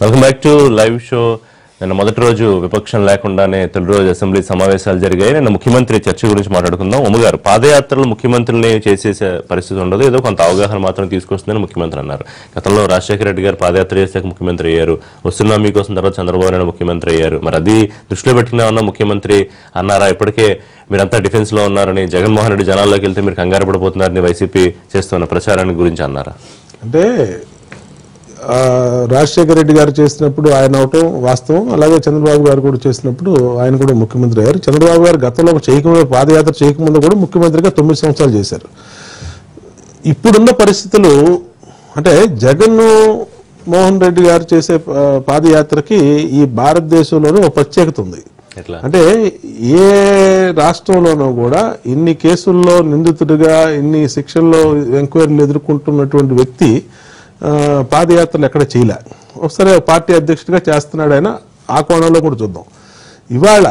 Welcome back to live show నిన్న మొదటి రోజు విపక్షం లేకుండానే తొలి రోజు అసెంబ్లీ సమావేశాలు జరిగాయి నిన్న ముఖ్యమంత్రి చర్చ గురించి మాట్లాడుకుందాం ఉమ్మగారు పాదయాత్రలు ముఖ్యమంత్రుల్ని చేసేసే పరిస్థితి ఉండదు ఏదో కొంత అవగాహన మాత్రం తీసుకొస్తుందని ముఖ్యమంత్రి అన్నారు గతంలో రాజశేఖర రెడ్డి గారు పాదయాత్ర చేశాక ముఖ్యమంత్రి అయ్యారు వస్తున్నా మీకోసం తర్వాత చంద్రబాబు నాయుడు ముఖ్యమంత్రి అయ్యారు మరి అది దృష్టిలో పెట్టుకునే ఉన్న ముఖ్యమంత్రి అన్నారా ఇప్పటికే మీరంతా డిఫెన్స్ లో ఉన్నారని జగన్మోహన్ రెడ్డి జనాల్లోకి వెళ్తే మీరు కంగారు పడిపోతున్నారని వైసీపీ చేస్తున్న ప్రచారాన్ని గురించి అన్నారా అంటే ఆ, రాజశేఖర రెడ్డి గారు చేసినప్పుడు ఆయన అవటం వాస్తవం అలాగే చంద్రబాబు గారు కూడా చేసినప్పుడు ఆయన కూడా ముఖ్యమంత్రి అయ్యారు చంద్రబాబు గారు గతంలో ఒక చేయకముందు పాదయాత్ర చేయకముందు కూడా ముఖ్యమంత్రిగా తొమ్మిది సంవత్సరాలు చేశారు ఇప్పుడున్న పరిస్థితులు అంటే జగన్ మోహన్ రెడ్డి గారు చేసే ఆ, పాదయాత్రకి ఈ భారతదేశంలోనే ఒక ప్రత్యేకత ఉంది ఎట్లా అంటే ఏ రాష్ట్రంలోనూ కూడా ఇన్ని కేసుల్లో నిందితుడిగా ఇన్ని శిక్షల్లో ఎంక్వైరీలు ఎదుర్కొంటున్నటువంటి వ్యక్తి ఆ, పాదయాత్రలు ఎక్కడ చేయలే ఒకసారి పార్టీ అధ్యక్షుడిగా చేస్తున్నాడు ఆయన ఆ కోణంలో కూడా చూద్దాం ఇవాళ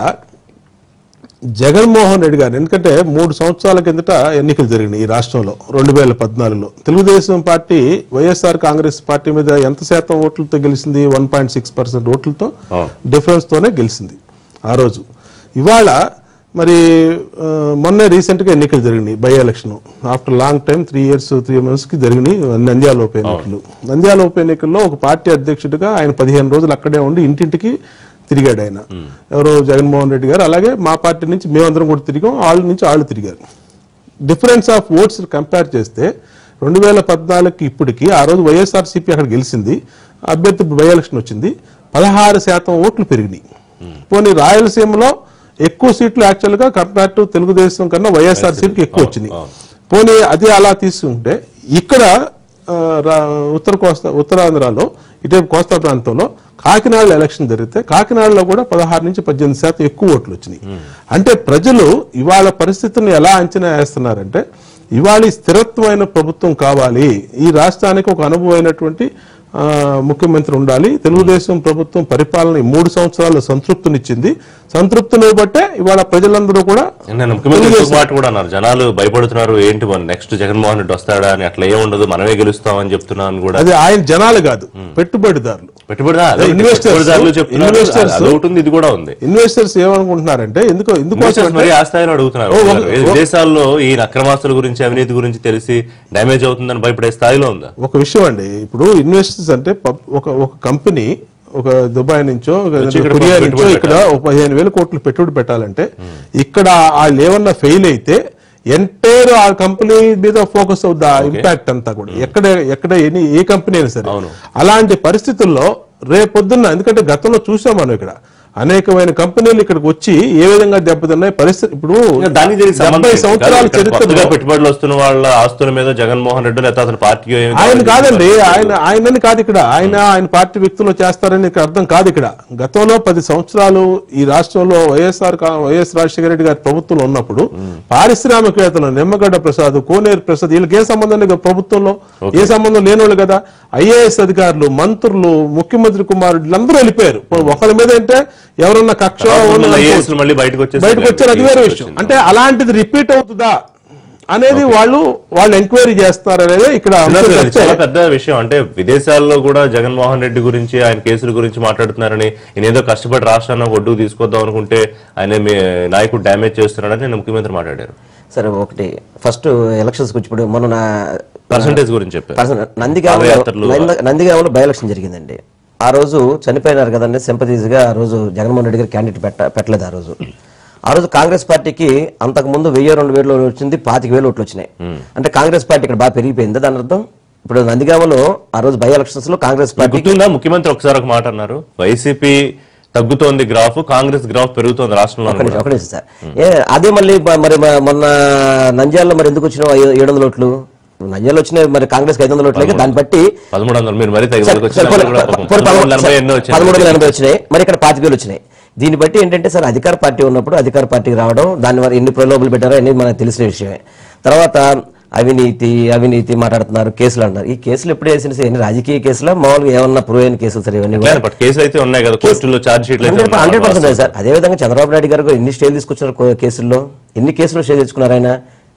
జగన్మోహన్ రెడ్డి గారు ఎందుకంటే మూడు సంవత్సరాల కిందట ఎన్నికలు జరిగినాయి ఈ రాష్ట్రంలో రెండు వేల పద్నాలుగులో Telugu Desam party YSR Congress party మీద ఎంత శాతం ఓట్లతో గెలిచింది వన్ పాయింట్ సిక్స్ పర్సెంట్ ఓట్లతో అవును. డిఫరెన్స్ తోనే గెలిచింది ఆ రోజు ఇవాళ మరి ఆ, మొన్నే రీసెంట్ గా ఎన్నికలు జరిగినాయి by election after long time three years three months కి జరిగినాయి నంద్యాల ఉప ఎన్నికలు నంద్యాల ఉప ఎన్నికల్లో ఒక పార్టీ అధ్యక్షుడిగా ఆయన పదిహేను రోజులు అక్కడే ఉండి ఇంటింటికి తిరిగాడు ఆయన ఎవరో జగన్మోహన్ రెడ్డి గారు అలాగే మా పార్టీ నుంచి మేమందరం కూడా తిరిగాం వాళ్ళ నుంచి వాళ్ళు తిరిగారు డిఫరెన్స్ ఆఫ్ ఓట్స్ కంపేర్ చేస్తే రెండు వేల పద్నాలుగుకి ఇప్పటికి ఆ రోజు వైఎస్ఆర్సీపీ అక్కడ గెలిచింది అభ్యర్థి బై ఎలక్షన్ వచ్చింది పదహారు శాతం ఓట్లు పెరిగినాయి పోనీ రాయలసీమలో ఎక్కువ సీట్లు యాక్చువల్ గా కంపేర్ టు తెలుగుదేశం కన్నా వైఎస్ఆర్సీపీకి ఎక్కువ వచ్చినాయి పోనీ అది అలా తీసుకుంటే ఇక్కడ ఆ, రా- ఉత్తర కోస్తా ఉత్తరాంధ్రలో ఇటువైపు కోస్తా ప్రాంతంలో కాకినాడలో ఎలక్షన్ జరిగితే కాకినాడలో కూడా పదహారు నుంచి పద్దెనిమిది శాతం ఎక్కువ ఓట్లు వచ్చినాయి అంటే ప్రజలు ఇవాళ పరిస్థితిని ఎలా అంచనా వేస్తున్నారంటే ఇవాళ ఈ స్థిరత్వమైన ప్రభుత్వం కావాలి ఈ రాష్ట్రానికి ఒక అనుభవమైనటువంటి ఆ, ముఖ్యమంత్రి ఉండాలి తెలుగుదేశం ప్రభుత్వం పరిపాలన ఈ మూడు సంవత్సరాలు సంతృప్తినిచ్చింది సంతృప్తిని బట్టే ఇవాళ ప్రజలందరూ కూడా నేను ముఖ్యమంత్రి ఇంకొక మాట కూడా అన్నారు జనాలు భయపడుతున్నారు ఏంటి మన నెక్స్ట్ జగన్మోహన్ రెడ్డి వస్తాడా అని అట్లా ఏం ఉండదు మనమే గెలుస్తామని చెప్తున్నాను కూడా అది ఆయన జనాలు కాదు పెట్టుబడిదారులు పెట్టుబడిదా అదే Investors- పెట్టుబడిదారులు చెప్తున్నారు investors- అది ఒకటి ఉంది ఇది కూడా ఉంది ఇన్వెస్టర్స్ ఏమనుకుంటున్నారంటే ఎందుకు ఎందుకోసం ఇన్వెస్టర్స్ అంటే మరి ఆ స్థాయిలో అడుగుతున్నారు ఓ, ఒక- ఏ విదేశాల్లో ఈ అక్రమాస్తుల గురించి అవినీతి గురించి తెలిసి డ్యామేజ్ అవుతుందని భయపడే స్థాయిలో ఉందా ఒక విషయం అండి ఇప్పుడు ఇన్వెస్టర్స్ అంటే పబ్- ఒక ఒక కంపెనీ ఒక దుబాయ్ నుంచో ఒక ఇక్కడ కొరియా పెట్టుబడి నుంచో ఇక్కడ ఒక పదిహేను వేల కోట్లు పెట్టుబడి పెట్టాలంటే ఇక్కడ వాళ్ళు ఏమన్నా ఫెయిల్ అయితే ఎంటైర్ ఆ కంపెనీ మీద ఫోకస్ అవుద్ది ఆ ఇంపాక్ట్ అంతా కూడా ఎక్కడ ఎక్కడ ఎన్ని ఏ కంపెనీ అయినా సరే అవును. అలాంటి పరిస్థితుల్లో రేపొద్దున్న ఎందుకంటే గతంలో చూసాం మనం ఇక్కడ అనేకమైన కంపెనీలు ఇక్కడికి వచ్చి ఏ విధంగా దెబ్బతిన్నాయి పరిస్థితి ఇప్పుడు ఇంకా దానికి దీనికి సంబంధం డెబ్బై ఏంటి? సంవత్సరాల ఇక్కడ కొత్తగా చరిత్రలో పెట్టుబడులు వస్తున్న వాళ్ళ ఆస్తుల మీద జగన్మోహన్ రెడ్డి లేకపోతే అతని పార్టీ ఏమి ఆయన కావాలి? కాదండి ఆయన ఆయనని కాదు ఇక్కడ ఆయన ఆయన పార్టీ వ్యక్తులు చేస్తారని ఇక్కడ అర్థం కాదు ఇక్కడ గతంలో పది సంవత్సరాలు ఈ రాష్ట్రంలో వైఎస్ఆర్ కా- వైఎస్ రాజశేఖర రెడ్డి గారి ప్రభుత్వంలో ఉన్నప్పుడు పారిశ్రామికవేత్తలు నిమ్మగడ్డ ప్రసాద్ కోనేరు ప్రసాద్ వీళ్ళకి ఏ సంబంధం లేదు ప్రభుత్వంలో ఏ సంబంధం లేనివాళ్ళు కదా ఐఏఎస్ అధికారులు మంత్రులు ముఖ్యమంత్రి కుమారుడు వీళ్ళందరూ వెళ్ళిపోయారు ఇప్పుడు ఒకరి మీద అంటే ఎవరన్నా కక్ష తర్వాత ఉన్న మళ్ళీ అనుకోవచ్చు. IAS లు మళ్ళీ బయటకు వచ్చేసి బయటకు వచ్చారు అది వేరే విషయం అంటే అలాంటిది రిపీట్ అవుతుందా అనేది వాళ్ళు వాళ్ళు ఎంక్వైరీ చేస్తారు అనేది ఇక్కడ అంశం అది తప్పితే చాలా పెద్ద విషయం అంటే విదేశాల్లో కూడా జగన్మోహన్ రెడ్డి గురించి ఆయన కేసుల గురించి మాట్లాడుతున్నారని ఈయన ఏదో కష్టపడి రాష్ట్రాన్ని ఒక ఒడ్డుకు తీసుకొద్దాం అనుకుంటే ఆయన మీ నాయకుడు డ్యామేజ్ చేస్తున్నాడని నేను ముఖ్యమంత్రి మాట్లాడారు సరే ఒకటి ఫస్ట్ ఎలక్షన్స్ గురించి ఇప్పుడు మొన్న నా- పర్సంటేజ్ గురించి చెప్పారు పర్సన్ నందిగామలో పాదయాత్రలు. నంద- నందిగామలో బై ఎలక్షన్ జరిగిందండి ఆ రోజు చనిపోయినారు కదండి sympathies గా ఆ రోజు జగన్మోహన్ రెడ్డి గారు క్యాండిడేట్ పెట్ట పెట్టలేదు ఆ రోజు ఆ రోజు కాంగ్రెస్ పార్టీకి అంతకు ముందు వెయ్యి రెండు వేలు వచ్చింది పాతిక వేలు ఓట్లు వచ్చినాయి అంటే కాంగ్రెస్ పార్టీ ఇక్కడ బాగా పెరిగిపోయింది దాని అర్థం ఇప్పుడు నందిగామలో ఆ రోజు బై ఎలక్షన్స్ లో కాంగ్రెస్ మీకు పార్టీ గుర్తుందా ముఖ్యమంత్రి ఒకసారి ఒక మాట అన్నారు వైసీపీ తగ్గుతోంది గ్రాఫ్ కాంగ్రెస్ గ్రాఫ్ పెరుగుతోంది రాష్ట్రంలో ఒక నిమిషం, ఒక నిమిషం సార్ ఏ అదే మళ్ళీ బ- మరి మ- మొన్న నంద్యాలలో మరి ఎందుకు వచ్చినావు ఐ- ఏడు వందల ఓట్లు నంద్యాల వచ్చినాయి మరి కాంగ్రెస్ ఐదు వందల ఓట్లకి దాన్ని బట్టి పదమూడు వందలు మీరు మరీ తగ్గి సరే, వాళ్ళకి సరే, వచ్చిన పోనీ, కూడా పో- పాపం పోనీ పదమూడు పదమూడు వందల ఎనభై ఎన్నో వచ్చినాయి. పదమూడు వందల ఎనభై వచ్చినాయి మరి ఇక్కడ పాతిక వేలు వచ్చినాయి దీన్ని బట్టి ఏంటంటే సార్ అధికార పార్టీ ఉన్నప్పుడు అధికార పార్టీకి రావడం దాని వల్ల ఎన్ని ప్రలోభాలు పెట్టారో అనేది మనకు తెలిసిన విషయమే తర్వాత అవినీతి అవినీతి మాట్లాడుతున్నారు కేసులు అంటున్నారు ఈ కేసులు ఎప్పుడు వేసిన సార్ ఎన్ని రాజకీయ కేసులా మామూలుగా ఏమన్నా ప్రూవ్ అయిన కేసులు సార్ ఇవన్నీ కూడా లేదు, బట్ కేసులు అయితే ఉన్నాయి కదా కోర్టుల్లో ఛార్జ్ షీట్లు అయితే ఉన్నాయి. హండ్రెడ్ పర్సెంట్ సార్ అదే విధంగా చంద్రబాబు నాయుడు గారు కూడా ఎన్ని స్టేలు తీసుకొచ్చారు కో- కేసుల్లో ఎన్ని కేసులు స్టే తెచ్చుకున్నారు ఆయన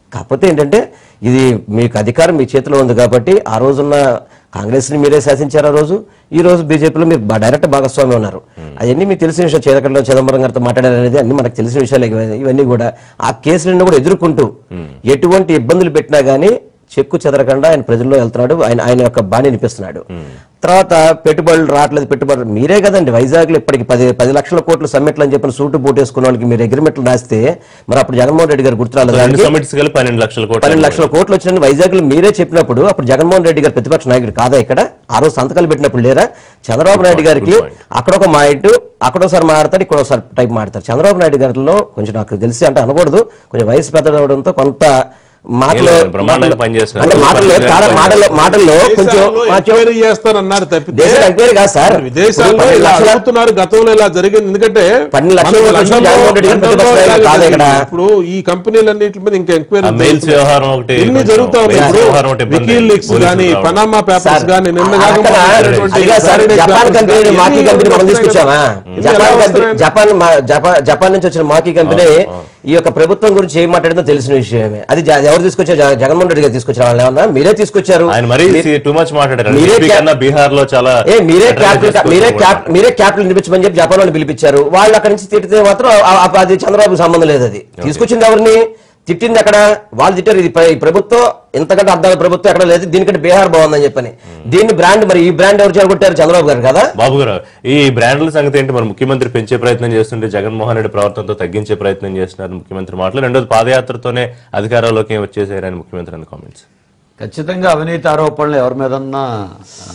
కాకపోతే ఏంటంటే ఇది మీకు అధికారం మీ చేతిలో ఉంది కాబట్టి ఆ రోజున్న కాంగ్రెస్ ని మీరే శాసించారు ఆ రోజు ఈ రోజు బీజేపీలో మీరు బా- డైరెక్ట్ భాగస్వామి ఉన్నారు అవన్నీ మీకు తెలిసిన విషయం చేదకంలో చిదంబరం గారితో మాట్లాడారు అనేది అన్ని మనకు తెలిసిన విషయాలే ఇవన్నీ- ఇవన్నీ కూడా ఆ కేసులను కూడా ఎదుర్కొంటూ ఎటువంటి ఇబ్బందులు పెట్టినా గానీ చెక్కు చెదరకుండా ఆయన ప్రజల్లో వెళ్తున్నాడు ఆయన ఆయన యొక్క బాణి అనిపిస్తున్నాడు తర్వాత పెట్టుబడులు రావట్లేదు పెట్టుబడులు మీరే కదండి వైజాగ్ లో ఇప్పటికి పది పది లక్షల కోట్లు సమ్మిట్లు అని చెప్పిన సూటు బూట్ వేసుకున్న వాళ్ళకి మీరు అగ్రిమెంట్లు రాస్తే మరి అప్పుడు జగన్మోహన్ రెడ్డి గారు గుర్తురాలేదు రెండు సమిట్స్ కలిపి పన్నెండు లక్షల కోట్లు పన్నెండు లక్షల కోట్లు వచ్చిన వైజాగ్ లో మీరే చెప్పినప్పుడు అప్పుడు జగన్మోహన్ రెడ్డి గారు ప్రతిపక్ష నాయకుడు కాదా ఇక్కడ ఆ రోజు సంతకాలు పెట్టినప్పుడు లేరా చంద్రబాబు నాయుడు గారికి అక్కడ ఒక మాట అక్కడ ఒకసారి మాడతారు ఇక్కడ ఒకసారి టైప్ మాడతారు చంద్రబాబు నాయుడు గారిలో కొంచెం నాకు తెలిసి అంటే అనకూడదు కొంచెం వయసు పెద్దదవడంతో కొంత మాటలో లేదు, బ్రహ్మాండంగా పనిచేస్తున్నారు. అంటే మాటల్లో చాలా మాటల్లో మాటల్లో కొంచెం దేశాల్లో మా చెవు- ఎంక్వైరీ చేస్తారన్నారు తప్పితే దేశాలు ఎంక్వైరీ కాదు సార్ విదేశాల్లో ఇప్పుడు ఇలా లక్షల- అడుగుతున్నారు గతంలో ఇలా జరిగింది ఎందుకంటే పన్నెండు లక్షల మన కోట్లు గతంలో- జగన్మోహన్ రెడ్డి గారు గతంలో ప్రతిపక్ష నాయకుడు ఇలా కాదు ఇక్కడ. జరిగింది. ఇప్పుడు ఈ కంపెనీలన్నిటి మీద ఇంకా ఎంక్వైరీ ఆ మెయిల్స్ వ్యవహారం ఒకటి ఎన్ని కొంచెం జరుగుతా ఉన్నాయి మెయిల్స్ ఇప్పుడు వ్యవహారం ఒకటి ఇబ్బంది. వికీ లీక్స్ పోలీసులు కానీ రావడం. పనామా పేపర్స్ సార్, కానీ నిన్న ఆ- కాక అక్కడ మొన్నటువంటి అదిగా sir Saturday Japan papers company కానీ మాకీ ఇన్ని కంపెనీ మనం వస్తున్నాయి తీసుకొచ్చామా కదా. ఇన్ని జపాన్ ఎలా కంపెనీ వస్తున్నాయి? జపాన్ మా- జపా- జపాన్ నుంచి వచ్చిన మాకీ కంపెనీ ఈ యొక్క ప్రభుత్వం గురించి ఏం మాట్లాడిందో తెలిసిన విషయమే అది జ- ఎవరు తీసుకొచ్చారు జగ- జగన్మోహన్ రెడ్డి గారు తీసుకొచ్చారు వాళ్ళు ఏమన్నా మీరే తీసుకొచ్చారు ఆయన మరీ టూ మచ్ మాట్లాడారు మీరే ఎంపీ క్యా- కన్నా బీహార్ లో చాలా ఏ మీరే better గా క్యాపిటల్ చేసుకోవచ్చు మీరే కూడా. క్యాప్ మీరే క్యాపిటల్ నిర్మించమని చెప్పి జపాన్ వాళ్ళు పిలిపించారు వాళ్ళు అక్కడి నుంచి తిట్టితే మాత్రం ఆ- ఆ- అది చంద్రబాబు సంబంధం లేదు అది తీసుకొచ్చింది ఎవరిని తిట్టింది అక్కడ వాళ్ళు తిట్టారు ఇది ప్ర- ఈ ప్రభుత్వం ఇంతకంటే అర్థాల ప్రభుత్వం ఎక్కడ లేదు దీనికంటే బీహార్ బాగుందని చెప్పని దీన్ని బ్రాండ్ మరి ఈ బ్రాండ్ ఎవరు చేరుకుంటారు చంద్రబాబు గారు కదా బాబు గారు ఈ బ్రాండ్ల సంగతి ఏంటి మరి ముఖ్యమంత్రి పెంచే ప్రయత్నం చేస్తుంటే జగన్మోహన్ రెడ్డి ప్రవర్తనతో తగ్గించే ప్రయత్నం చేస్తున్నారు ముఖ్యమంత్రి మాటలు రెండోది పాదయాత్రతోనే అధికారంలోకి వచ్చేసారని ముఖ్యమంత్రి అన్న కామెంట్స్ ఖచ్చితంగా అవినీతి ఆరోపణలు ఎవరి మీదన్నా ఆ,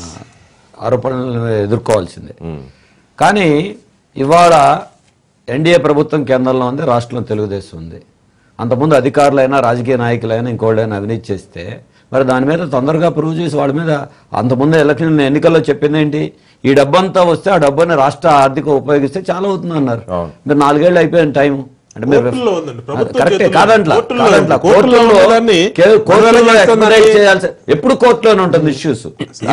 ఆరోపణలు ఎదుర్కోవాల్సిందే కానీ ఇవాళ ఎన్డీఏ ప్రభుత్వం కేంద్రంలో ఉంది రాష్ట్రంలో తెలుగుదేశం ఉంది అంతకుముందు అధికారులైనా రాజకీయ నాయకులైనా ఇంకోళ్ళైనా అవినీతి చేస్తే మరి దాని మీద తొందరగా ప్రూవ్ చేసి వాళ్ళ మీద అంతకుముందు ఎలక్షన్ ఎన్నికల్లో చెప్పింది ఏంటి ఈ డబ్బంతా వస్తే ఆ డబ్బుని రాష్ట్ర ఆర్థిక ఉపయోగిస్తే చాలా అవుతుంది అన్నారు అవును. మీరు నాలుగేళ్ళు అయిపోయిన టైం అంటే మీరు కోర్టుల్లో ఉందండి. ప్రభుత్వం కరెక్టే చేతుల్లో కాదంట్లా కోర్టుల్లో కాదంట్లా ఉంది. కోర్టుల్లో కోర్టుల్లో ఉన్నదాన్ని కే- కోర్టుల్లో విడుదల చేస్తుందని expedite చేయాల్సి ఎప్పుడు కోర్టులోనే ఉంటుంది ఇష్యూస్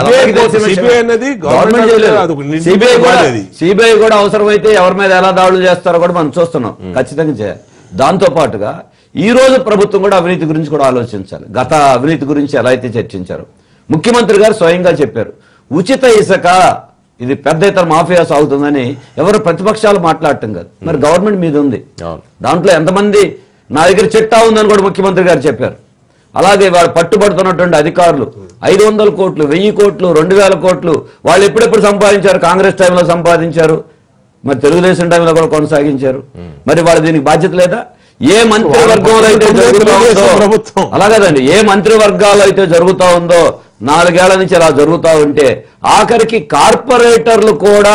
CBI అనేది government అది ఒక నిర్ణయం సిబిఐ కూడా వాడేది. సిబిఐ కూడా అవసరమైతే ఎవరి మీద ఎలా దాడులు చేస్తారో కూడా మనం చూస్తున్నాం ఖచ్చితంగా చేయాలి దాంతో పాటుగా ఈ రోజు ప్రభుత్వం కూడా అవినీతి గురించి కూడా ఆలోచించాలి గత అవినీతి గురించి ఎలా అయితే చర్చించారు ముఖ్యమంత్రి గారు స్వయంగా చెప్పారు ఉచిత ఇసుక ఇది పెద్ద ఎత్తున మాఫియా సాగుతుందని ఎవరు ప్రతిపక్షాలు మాట్లాడటం కాదు మరి గవర్నమెంట్ మీద ఉంది అవును. దాంట్లో ఎంతమంది నా దగ్గర చిట్టా ఉందని కూడా ముఖ్యమంత్రి గారు చెప్పారు అలాగే వాళ్ళు పట్టుబడుతున్నటువంటి అధికారులు ఐదు వందల కోట్లు వెయ్యి కోట్లు రెండు వేల కోట్లు వాళ్ళు ఎప్పుడెప్పుడు సంపాదించారు కాంగ్రెస్ టైంలో సంపాదించారు మరి తెలుగుదేశం టైంలో కూడా కొనసాగించారు మరి వాళ్ళు దీనికి బాధ్యత లేదా ఏ మంత్రివర్గంలో అయితే జరుగుతా ఉందో ప్రభుత్వం. అలా కదండి ఏ మంత్రివర్గాలు అయితే జరుగుతా ఉందో నాలుగేళ్ల నుంచి అలా జరుగుతా ఉంటే ఆఖరికి కార్పొరేటర్లు కూడా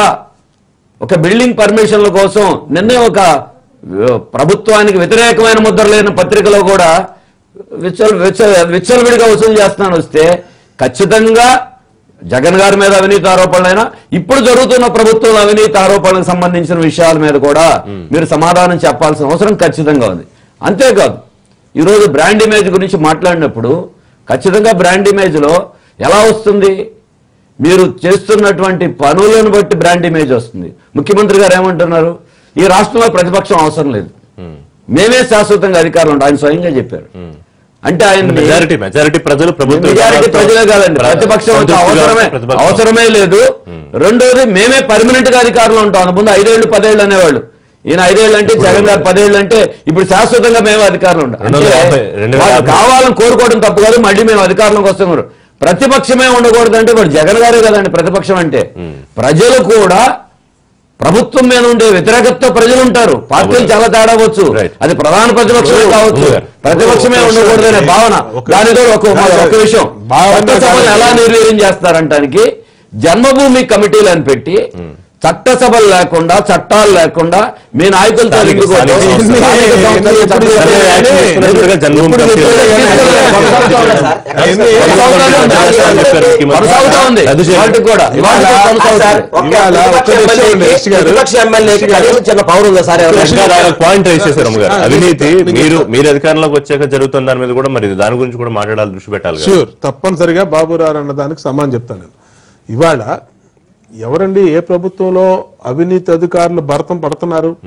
ఒక బిల్డింగ్ పర్మిషన్ల కోసం నిన్నే ఒక వ- ప్రభుత్వానికి వ్యతిరేకమైన ముద్ర లేని పత్రికలో కూడా విచ్చల్ విచ్చల్ విచ్చలవిడిగా వసూలు చేస్తున్నాను వస్తే ఖచ్చితంగా జగన్ గారి మీద అవినీతి ఆరోపణలైనా ఇప్పుడు జరుగుతున్న ప్రభుత్వం అవినీతి ఆరోపణలకు సంబంధించిన విషయాల మీద కూడా మీరు సమాధానం చెప్పాల్సిన అవసరం ఖచ్చితంగా ఉంది అంతేకాదు ఈరోజు బ్రాండ్ ఇమేజ్ గురించి మాట్లాడినప్పుడు ఖచ్చితంగా బ్రాండ్ ఇమేజ్ లో ఎలా వస్తుంది మీరు చేస్తున్నటువంటి పనులను బట్టి బ్రాండ్ ఇమేజ్ వస్తుంది ముఖ్యమంత్రి గారు ఏమంటున్నారు ఈ రాష్ట్రంలో ప్రతిపక్షం అవసరం లేదు మేమే శాశ్వతంగా అధికారులు ఉంటాం ఆయన స్వయంగా చెప్పారు అంటే ఆయన మెజారిటీ మెజారిటీ ప్రజలు ప్రభుత్వం మెజారిటీ ప్రజలే కాదండి ప్రతిపక్షం అంత అవసరమే ప్రతిపక్షం. అవసరమే లేదు రెండోది మేమే పర్మనెంట్ గా అధికారంలో ఉంటాం ముందు ఐదేళ్లు పదేళ్లు అనేవాళ్ళు ఈయన ఐదేళ్ళు అంటే జగన్ గారు పదేళ్ళు అంటే ఇప్పుడు శాశ్వతంగా మేము అధికారంలో ఉంటాం రెండు వందల అంటే యాభై, రెండు వేల వాళ్ళు యాభై. కావాలని కోరుకోవడం తప్పు కాదు మళ్ళీ మేము అధికారంలోకి వస్తున్నారు ప్రతిపక్షమే ఉండకూడదు అంటే ఇప్పుడు జగన్ గారే కదండి ప్రతిపక్షం అంటే ప్రజలు కూడా ప్రభుత్వం మీద ఉండే వ్యతిరేకతతో ప్రజలు ఉంటారు పార్టీలు చాలా తేడా అవ్వచ్చు Right. అది ప్రధాన ప్రతిపక్షమే కావచ్చు అవును. ప్రతిపక్షమే ఒక ఉండకూడదనే విషయం భావన ఒక- దానితో ఒక కాదు. ఒక విషయం భావన చట్టసభలు కాదు. ఎలా నిర్వీర్యం చేస్తారంటానికి జన్మభూమి కమిటీలు అని పెట్టి చట్టసభలు లేకుండా చట్టాలు లేకుండా మీ నాయకులతో స్థానిక- లింక్ కొట్టు. స్థానిక సంస్థలు. స్థానిక సంస్థలు ఎప్పుడు చట్టాలు సరే, చేయాలి. యాక్షన్ తీసుకున్నట్టుగా జన్మభూమి ఎప్పుడు కమిటీ మీరు కొనసాగుతా ఉంది సార్. ఎన్ని- కొనసాగుతా ఉంది. కొనసాగుతా ఉంది రద్దు చేయాలి. వాటికి కూడా ఇవాళ కొనసాగుతా సార్, ఉంది. ఒక్క ఇవాళ ఒక్క ప్రతిపక్ష నిమిషం ఎమ్మెల్యేకి- అండి, ఎస్ గారు. ప్రతిపక్ష ఎమ్మెల్యేకి కనీసం చిన్న పవర్ ఉందా సార్ ఎవరైనా? పాయింట్ రైస్ చేశారు అమ్మ గారు ఆ, అవినీతి నేను మీరు మీరు అధికారంలోకి వచ్చాక జరుగుతున్న దాని మీద కూడా మరి దాని గురించి కూడా మాట్లాడాలి దృష్టి పెట్టాలి కదా. షూర్ తప్పనిసరిగా బాబురావు అన్న దానికి సమానం చెప్తాను నేను ఇవాళ ఎవరండి ఏ ప్రభుత్వంలో అవినీతి అధికారులు భరతం పడుతున్నారు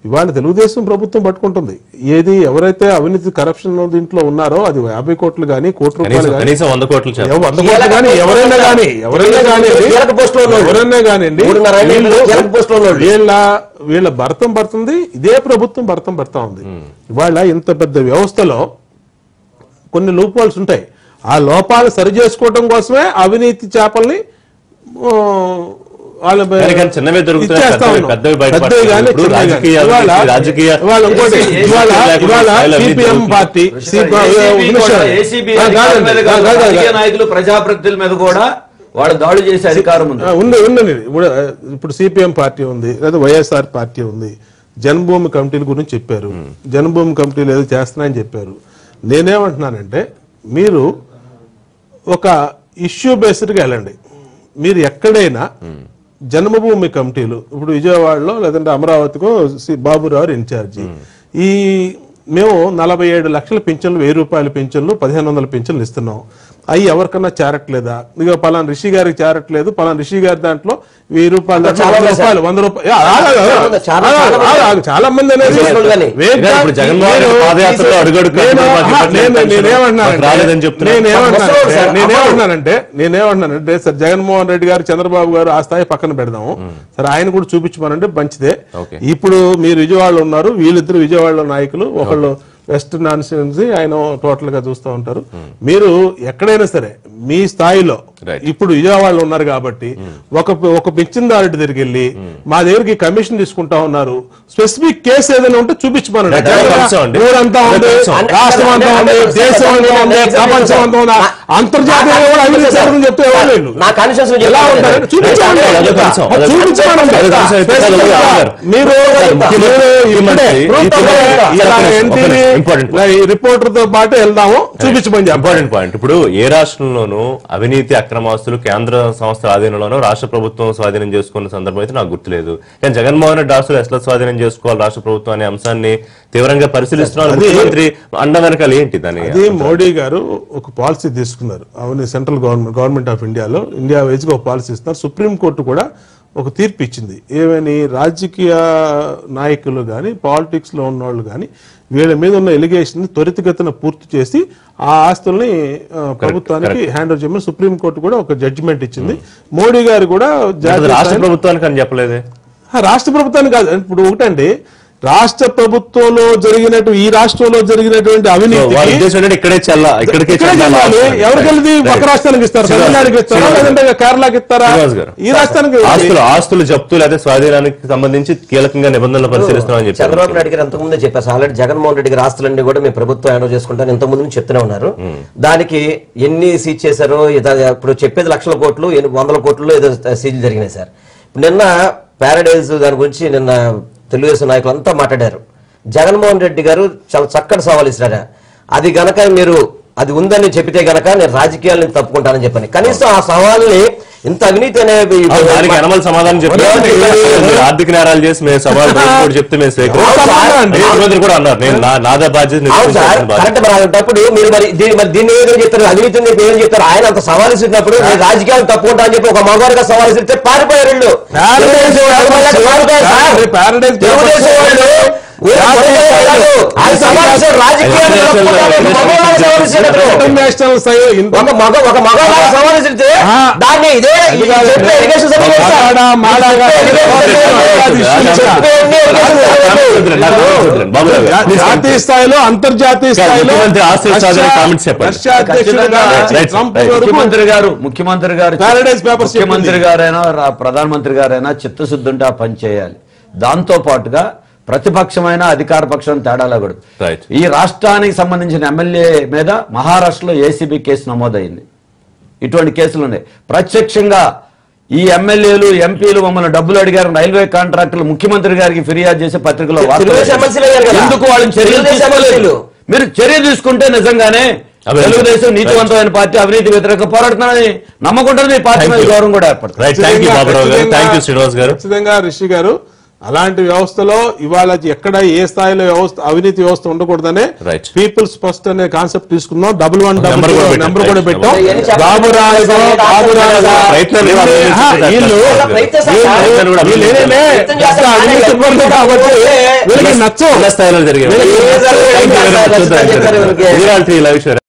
ఇవాళ తెలుగుదేశం ప్రభుత్వం పట్టుకుంటుంది ఏది ఎవరైతే అవినీతి కరప్షన్ దీంట్లో ఉన్నారో అది యాభై కోట్లు కానీ కోటి రూపాయలు కనీసం కానీ కనీసం వంద కోట్లు చేస్తాం. ఎవ- వంద కోట్లు కానీ ఎవరైనా కానీ ఎవరైనా కానీ కీలక పోస్టులో ఉన్నోళ్ళు. ఎవరైనా కానివ్వండి మూడున్నర ఐదు వీళ్ళు- కీలక పోస్టులో ఉన్నోళ్ళు. వీళ్ళ వీళ్ళ భర్తం పడుతుంది ఇదే ప్రభుత్వం భర్తం పడతా ఉంది ఇవాళ ఇంత పెద్ద వ్యవస్థలో కొన్ని లోపాల్స్ ఉంటాయి ఆ లోపాలు సరి చేసుకోవడం కోసమే అవినీతి చేపల్ని ఆ, వాళ్ళ కానీ కానీ చిన్నవే దొరుకుతున్నాయి, ఇచ్చేస్తా పెద్దవి- ఉన్నాం. పెద్దవి బయటపడుతున్నాయి. పెద్దవి కానీ ఇప్పుడు చిన్నవి కానీ. రాజకీయ ఇవాళ అవినీతి, రాజకీయ- ఇవాళ ఇంకోటి ఏసీ ఇవాళ లేకుండా ఇవాళ స్థాయిలో అవినీతి సిపిఎం దొరుకుతుంది. పార్టీ కృష్ణ సిపి- గారు, ఒక ACB నిమిషం. కూడా, ACB ఆ, అధికారుల కాదండి, మీద కాదు, కాదు, కాదు, రాజకీయ కాదు. నాయకులు ప్రజాప్రతినిధుల మీద కూడా వాళ్ళు దాడులు చేసే అధికారం ఉంది ఆ, ఉంది ఉందండి ఇప్పుడు ఆ, ఇప్పుడు సిపిఎం పార్టీ ఉంది లేదా వైఎస్ఆర్ పార్టీ ఉంది జన్మభూమి కమిటీల గురించి చెప్పారు జన్మభూమి కమిటీలు ఏదో చేస్తున్నాయని చెప్పారు నేనేమంటున్నానంటే మీరు ఒక ఇష్యూ బేస్డ్గా వెళ్ళండి మీరు ఎక్కడైనా జన్మభూమి కమిటీలు ఇప్పుడు విజయవాడలో లేదంటే అమరావతికో సి బాబురావు ఇన్ఛార్జి ఈ మేము నలభై ఏడు లక్షల పింఛన్లు వెయ్యి రూపాయల పింఛన్లు పదిహేను వందల పింఛన్లు ఇస్తున్నాం అవి ఎవరికన్నా చేరట్లేదా ఇక పలానా రిషి గారికి చేరట్లేదు పలానా రిషి గారి దాంట్లో వెయ్యి రూపాయలు దాంట్లో చాలా వంద మంది రూపాయలు వంద రూపాయలు యా, ఆగు, ఆగు, ఆగు. చాలా ఆగు, చాలా ఆగు, ఆగు. చాలా మంది అనేది చేసేవాళ్ళు కానీ. వేగ్గా- ఇప్పుడు జగన్మోహన్ రెడ్డి మీరు- పాదయాత్రలో అడుగడుగు నేను- మాకు ఆహా, ఇవ్వట్లేదు నేను- పెన్షన్. నేనేమంటున్నానంటే- మాకు రాలేదని చెప్తున్నారు. నేనేమంటున్నానంటే- వస్తారు సార్, నేనేమంటున్నానంటే నేనేమంటున్నానంటే సార్ జగన్మోహన్ రెడ్డి గారు చంద్రబాబు గారు ఆ స్థాయి పక్కన పెడదాము సరే ఆయన కూడా చూపించమనంటే మంచిదే ఓకే. ఇప్పుడు మీరు విజయవాడలో ఉన్నారు వీళ్ళిద్దరు విజయవాడలో నాయకులు ఒకళ్ళు వెస్ట్ నాన్సెన్సీ ఆయన టోటల్ గా చూస్తూ ఉంటారు మీరు ఎక్కడైనా సరే మీ స్థాయిలో Right. ఇప్పుడు విజయవాడలో ఉన్నారు కాబట్టి ఒక ఒక పింఛన్దారుడి దగ్గరికి వెళ్ళి మా దగ్గరికి కమిషన్ తీసుకుంటా ఉన్నారు స్పెసిఫిక్ కేసు ఏదైనా ఉంటే చూపించమనండి అదే కనీసం అండి. ఊరంతా అదే ఉంది కనీసం. రాష్ట్రం అంతా ఉంది దేశం అంతా ఉంది ప్రపంచం అంతా ఉంది అంతర్జాతీయంగా కూడా అభివృద్ధి చేయాలని చెప్తే ఎవరు లేరు. నా కన్సెన్స్ ఎలా ఉంటారు చూపించండి అదే కనీసం. అదే చూపించమనండి అదే కనీసం అయితే Specific అదే గా అదే. మీరు ముఖ్యమంత్రి- మీరు ఇప్పుడే ముఖ్యమంత్రి- ఇలా ఒక ఎన్టీవీ నిమిషం, important point. ఈ రిపోర్టర్ తో పాటు వెళ్దాము చూపించమని చెప్పండి ఇంపార్టెంట్ పాయింట్ ఇప్పుడు ఏ రాష్ట్రంలోనూ అవినీతి అక్రమాస్తులు కేంద్ర సంస్థల ఆధీనంలోనూ రాష్ట్ర ప్రభుత్వం స్వాధీనం చేసుకున్న సందర్భం అయితే నాకు గుర్తులేదు కానీ జగన్మోహన్ రెడ్డి ఆస్తులు ఎట్లా స్వాధీనం చేసుకోవాలి రాష్ట్ర ప్రభుత్వం అనే అంశాన్ని తీవ్రంగా పరిశీలిస్తున్నారు అది- ముఖ్యమంత్రి అండ వెనకాల ఏంటి దాని అది మోడీ గారు ఒక పాలసీ తీసుకున్నారు అవును సెంట్రల్ గవర్నమెంట్ గవర్నమెంట్ ఆఫ్ ఇండియాలో ఇండియా వైజ్ గా ఒక పాలసీ ఇస్తున్నారు సుప్రీం కోర్టు కూడా ఒక తీర్పు ఇచ్చింది ఏమని రాజకీయ నాయకులు కానీ పాలిటిక్స్ లో ఉన్నవాళ్ళు కానీ వీళ్ళ మీద ఉన్న ఎలిగేషన్ త్వరితగతిన పూర్తి చేసి ఆ ఆస్తుల్ని ఆ, ప్రభుత్వానికి హ్యాండ్ ఓవర్ చేయమని సుప్రీం కోర్టు కూడా ఒక జడ్జిమెంట్ ఇచ్చింది మోడీ గారు కూడా జాతీయ రాష్ట్ర స్థాయిలో- ప్రభుత్వానికి అని చెప్పలేదే ఆ, రాష్ట్ర ప్రభుత్వానికి కాదు ఇప్పుడు ఒకటండి రాష్ట్ర ప్రభుత్వంలో జరిగినట్టు ఈ రాష్ట్రంలో జరిగినటువంటి వారి అవినీతి ఉద్దేశం ఏంటంటే ఇక్కడే చెల్ల ఇక్కడికే ఇక్కడే చెల్లాలి. చెల్లాలి. ఎవరికి వెళ్ళి ఒక Right. రాష్ట్రానికి ఇస్తారు శ్రీనివాస్ తమిళనాడుకి ఇస్తారా శ్రీనివాస్ లేదంటే కేరళకి ఇస్తారా శ్రీనివాస్ గారు. ఈ రాష్ట్రానికి ఇవ్వండి. ఆస్తులు ఆస్తులు జప్తు లేదా స్వాధీనానికి సంబంధించి కీలకంగా నిబంధనలు పరిశీలిస్తున్నామని చెప్పారు చంద్రబాబు నాయుడు గారు ఎంతకుముందే చెప్పారు ఆల్రెడీ జగన్మోహన్ రెడ్డి గారి ఆస్తులన్నీ కూడా మీ ప్రభుత్వం హ్యాండ్ చేసుకుంటాను ఇంత ముందు నుంచి చెప్తూనే ఉన్నారు దానికి ఎన్ని సీజ్ చేశారో ఇద- ఇప్పుడు చెప్పేది లక్షల కోట్లు ఎన్ని వందల కోట్లు ఏదో సీజ్ జరిగినాయి సార్ ఇప్పుడు నిన్న పారడైజ్ దాని గురించి నిన్న తెలుగుదేశం నాయకులు అంతా మాట్లాడారు జగన్మోహన్ రెడ్డి గారు చాలా చక్కటి సవాల్ ఇస్తారా అది గనక మీరు అది ఉందని చెప్పితే గనక నేను రాజకీయాలను తప్పుకుంటానని చెప్పని కనీసం ఆ సవాల్ని ఇంత అవినీతి అనే అవును, దానికి అనమల్ సమాధానం చెప్పారు మీరు ఆర్థిక నేరాలు చేసి మేము సవాల్ కూడా చెప్తే మేము స్వీకరిస్తాం అవును సార్. ముఖ్యమంత్రి కూడా అన్నారు నేను నా- నాదే బాధ్యత అవును సార్ నిర్వహించాల్సిన బాధ్యత. కరెక్ట్ మరి అలాంటప్పుడు మీరు మరి దీన్ని మరి దీన్ని ఏదో చెప్తారు అవినీతిని చెప్పి ఏం చెప్తారు ఆయన అంత సవాల్ ఇచ్చినప్పుడు నేను రాజకీయాలు తప్పుకుంటా అని చెప్పి ఒక మగవారిగా సవాల్ ఇస్తే పారిపోయారు వీళ్ళు తెలుగుదేశం వాళ్ళు మళ్ళీ పారిపోయారు సార్. Paradise తెలుగుదేశం వాళ్ళు ఊరు పడిపోయారు కాదు. ఆయన సవాల్ ఇచ్చారు రాజకీయాలు తప్పుకుంటా అని ఒక మగవారిగా సవాల్ ఇచ్చాడు అతను. ఇంటర్నేషనల్ సై- ఇంత- ఒక మగ ఒక మగవారిగా సవాల్ ఇస్తే ఆ. దాన్ని ఇదే ఈ కాదు. చెప్పే irrigation సభ ఒక చేస్తారు. మాడా, మాడాగా ఈ చెప్పే irrigation సభ అది చేస్తారు. శిక్ష. చెప్పే అన్ని irrigation సభలు. నాకు వద్దులే, బాబు గారు, జా- please జాతీయ continue. స్థాయిలో అంతర్జాతీయ స్థాయిలో ముఖ్యమంత్రి ఆస్తుల సాధన రష్యా- comments చెప్పండి. రష్యా అధ్యక్షుడు ఖచ్చితంగా. నుంచి Right, ట్రంప్ right. వరకు ముఖ్యమంత్రి గారు ముఖ్యమంత్రి గారు Paradise Papers ముఖ్యమంత్రి చెప్పింది. గారైనా రా- ప్రధానమంత్రి గారైనా చిత్తశుద్ధి ఉంటే ఆ పని చేయాలి దాంతో పాటుగా ప్రతిపక్షమైన అధికార పక్షం తేడా లేకూడదు Right. ఈ రాష్ట్రానికి సంబంధించిన ఎమ్మెల్యే మీద మహారాష్ట్రలో ఏసీబీ కేసు నమోదైంది ఇటువంటి కేసులు ఉన్నాయి ప్రత్యక్షంగా ఈ ఎమ్మెల్యేలు ఎంపీలు మమ్మల్ని డబ్బులు అడిగారు రైల్వే కాంట్రాక్టులు ముఖ్యమంత్రి గారికి ఫిర్యాదు చేసే పత్రికలో వార్తలు తెలుగుదేశం ఎమ్మెల్సీలు అయ్యారు కదా. ఎందుకు వాళ్ళని చర్యలు తెలుగుదేశం తీసుకోలేదు ఎమ్మెల్సీలు. మీరు చర్య తీసుకుంటే నిజంగానే అభినందనలు. తెలుగుదేశం నీతివంతమైన పార్టీ అవినీతి వ్యతిరేక పోరాడుతున్నారని నమ్మకుంటుంది మీ పార్టీ Thank మీద you. గౌరవం కూడా ఏర్పడుతుంది రైట్ థ్యాంక్ యూ బాబురావు గారు థ్యాంక్ యూ శ్రీనివాస్ గారు ఖచ్చితంగా రిషి గారు అలాంటి వ్యవస్థలో ఇవాళ ఎక్కడ ఏ స్థాయిలో వ్యవస్థ అవినీతి వ్యవస్థ ఉండకూడదనే Right. పీపుల్స్ ఫస్ట్ అనే కాన్సెప్ట్ తీసుకున్నాం డబుల్ వన్ Number డబుల్ కూడా పెట్టాం. నెంబర్ కూడా Right. పెట్టాం ఇవన్నీ చెప్పండి. బాబు రాయుడు బాబు రాయుడు ప్రయత్నాలు వీళ్ళు- కూడా ఆహా, వీళ్ళు చాలా ప్రయత్నం చేస్తారు. వీళ్ళు- కూడా వీళ్ళు ఏంటంటే ప్రయత్నం చేస్తారు. పెద్ద అవినీతి పరులు కాబట్టి వీళ్ళకి నచ్చవు చిన్న స్థాయిలో జరిగే ఏ జరగదు, ఏ జరగదు, చూద్దాం. చెప్పారు ఇవరికి. ఇలాంటి లైవ్ షో